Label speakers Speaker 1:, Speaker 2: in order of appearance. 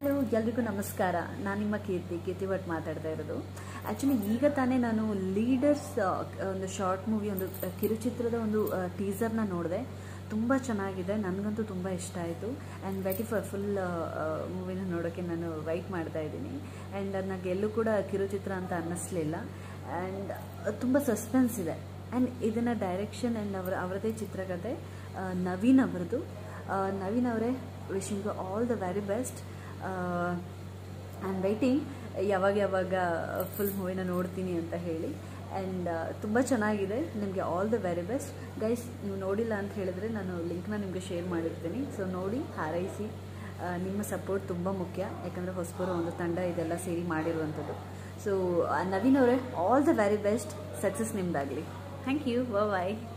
Speaker 1: hello ಎಲ್ರಿಗೂ ನಮಸ್ಕಾರ ನಾನು ನಿಮ್ಮ ಕೀರ್ತಿ ಕೀರ್ತಿ ಭಟ್ ಮಾತಾಡ್ತಾ ಇರೋದು ಆ್ಯಕ್ಚುಲಿ ಈಗ ತಾನೇ ನಾನು ಲೀಡರ್ಸ್ ಒಂದು ಶಾರ್ಟ್ ಮೂವಿ ಒಂದು ಕಿರುಚಿತ್ರದ ಒಂದು ಟೀಸರ್ನ ನೋಡಿದೆ ತುಂಬ ಚೆನ್ನಾಗಿದೆ ನನಗಂತೂ ತುಂಬ ಇಷ್ಟ ಆಯಿತು ಆ್ಯಂಡ್ ವೆಟಿ ಫಾರ್ ಫುಲ್ ಮೂವಿನ ನೋಡೋಕ್ಕೆ ನಾನು ವೈಟ್ ಮಾಡ್ತಾ ಇದ್ದೀನಿ ಆ್ಯಂಡ್ ನನಗೆ ಎಲ್ಲೂ ಕೂಡ ಕಿರುಚಿತ್ರ ಅಂತ ಅನ್ನಿಸ್ಲಿಲ್ಲ ಆ್ಯಂಡ್ ತುಂಬ ಸಸ್ಪೆನ್ಸ್ ಇದೆ ಆ್ಯಂಡ್ ಇದನ್ನು ಡೈರೆಕ್ಷನ್ ಆ್ಯಂಡ್ ಅವರ ಅವರದೇ ಚಿತ್ರಕಥೆ ಆ, ನವೀನ್ ಅವರದು ಆ, ನವೀನ್ ಅವರೇ wishing you all the very best I am waiting ಯಾವಾಗ ಯಾವಾಗ ಫುಲ್ ಮೂವಿನ ನೋಡ್ತೀನಿ ಅಂತ ಹೇಳಿ ಆ್ಯಂಡ್ ತುಂಬ ಚೆನ್ನಾಗಿದೆ ನಿಮಗೆ all the very best guys ನೀವು ನೋಡಿಲ್ಲ ಅಂತ ಹೇಳಿದ್ರೆ ನಾನು ಲಿಂಕ್ನ ನಿಮಗೆ ಶೇರ್ ಮಾಡಿರ್ತೀನಿ ಸೊ ನೋಡಿ ಹಾರೈಸಿ ಆ, ನಿಮ್ಮ ಸಪೋರ್ಟ್ ತುಂಬ ಮುಖ್ಯ ಯಾಕಂದರೆ ಹೊಸಬರು ಒಂದು ತಂಡ ಇದೆಲ್ಲ ಸೇರಿ ಮಾಡಿರುವಂಥದ್ದು ಸೊ ನವೀನ್ ಅವರೇ all the very best success ನಿಮ್ಮದಾಗಲಿ ಥ್ಯಾಂಕ್ ಯು ಬಾಯ್